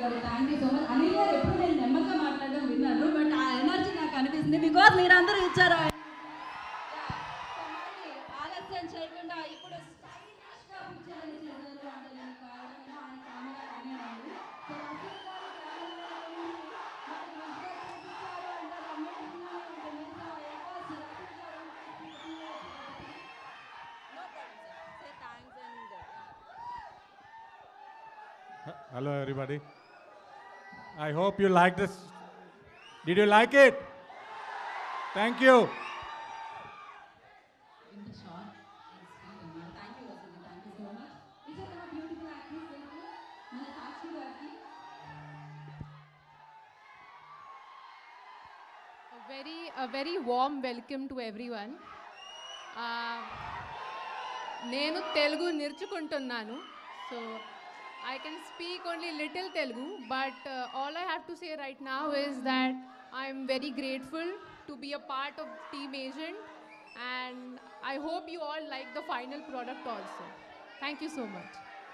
గారు thank you so much Anil గారు ఎప్పుడు నేను నెమ్మదిగా మాట్లాడడం విన్నాను బట్ ఆ ఎనర్జీ నాకు అనిపిస్తుంది బికాస్ మీరందరూ ఇచ్చారు Yeah. So మరి ఆలస్యం చేయకుండా ఇప్పుడు stylish గా picture ని చేశారు అంటే నేను కారణం ఆయన కెమెరా అడిగాను సో రసూల్ గారు కెమెరా నుండి మరి మంచిగా చూపించారు అంటే amazing గా ఉంటుంది సో ఎఫర్ట్స్ రసూల్ గారు No problem, sir. Say thanks and uh, Hello, everybody. I hope you like this. Did you like it? Thank you. ఇంత short thank you Rasool thank you so much it's ఒక beautiful actress Telugu మన సాక్షి గారికి A very, a very warm welcome to everyone. Uh, నేను తెలుగు నేర్చుకుంటున్నాను so I can speak only little Telugu but all I have to say right now is that I'm very grateful to be a part of team Agent and I hope you all like the final product also thank you so much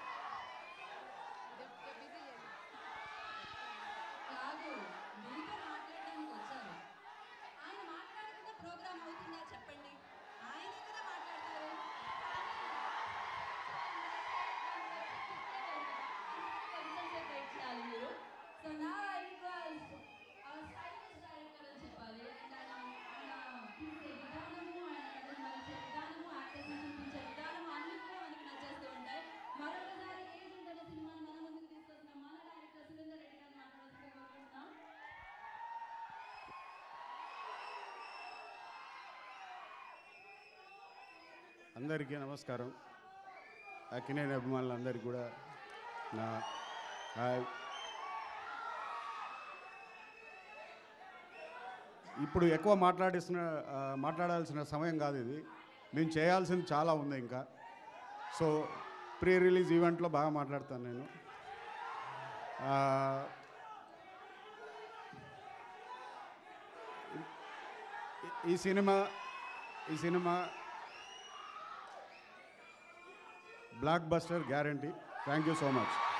కాదు మీతో మాట్లాడడానికి వచ్చారు ఆయన మాట్లాడకుండా programme అవుతుందా చెప్పండి ఆయనే కదా మాట్లాడతారు చేయాలి మీరు సో నా రిక్వెస్ట్ స్టైలిష్ డైరెక్టర్ అని చెప్పాలి అండ్ ఆయన ఆయన తీసే విధానము ఆయన మలిచే విధానము యాక్టర్స్ చూపించే విధానము అన్ని కూడా మనకి నచ్చేస్తూ ఉంటాయి మరొకసారి ఏజెంట్ అనే సినిమాని మన ముందుకు తీసుకొస్తున్న మన డైరెక్టర్ సురేందర్ రెడ్డి గారిని మాట్లాడాల్సిందిగా కోరుకుంటున్నాం అందరికీ నమస్కారం అక్కినేని అభిమానులందరికీ కూడా నా హాయ్ ఇప్పుడు ఎక్కువ మాట్లాడిస్తున్న ఆ, మాట్లాడాల్సిన సమయం కాదు ఇది నేను చేయాల్సింది చాలా ఉంది ఇంకా సో ప్రీ రిలీజ్ ఈవెంట్లో బాగా మాట్లాడతాను నేను ఆ, ఈ- ఈ సినిమా ఈ సినిమా blockbuster guarantee thank you so much